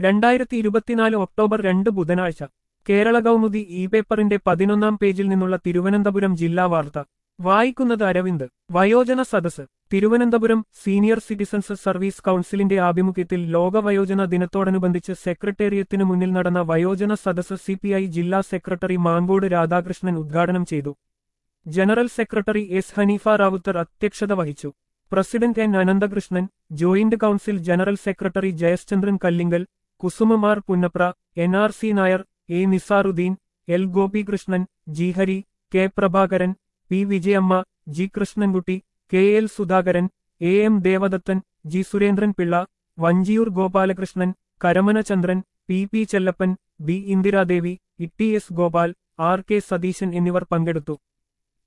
രണ്ടായിരത്തി ഇരുപത്തിനാല് ഒക്ടോബർ രണ്ട് ബുധനാഴ്ച കേരള കൗമുദി ഇ പേപ്പറിന്റെ പതിനൊന്നാം പേജിൽ നിന്നുള്ള തിരുവനന്തപുരം ജില്ലാ വാർത്ത വായിക്കുന്നത് അരവിന്ദ് വയോജന സദസ് തിരുവനന്തപുരം സീനിയർ സിറ്റിസൺസ് സർവീസ് കൗൺസിലിന്റെ ആഭിമുഖ്യത്തിൽ ലോക വയോജന ദിനത്തോടനുബന്ധിച്ച് സെക്രട്ടേറിയത്തിനു മുന്നിൽ നടന്ന വയോജന സദസ് സിപിഐ ജില്ലാ സെക്രട്ടറി മാങ്കോട് രാധാകൃഷ്ണൻ ഉദ്ഘാടനം ചെയ്തു general secretary S Hanifa Rawther അധ്യക്ഷത വഹിച്ചു president N Ananthakrishnan joint council general secretary Jayachandran Kallingal കുസുമമാർ Punnapra N R C Nair A Nizaruddin L Gopikrishnan G Hari K Prabhakaran P Vijayamma G Krishnankutty K L Sudhakaran A M Devadathan G Surendran Pillai Vanchiyoor Gopalakrishnan Karamana Chandran P P Chellappan B Indiradevi E T S Gopal R K Satheesan എന്നിവർ പങ്കെടുത്തു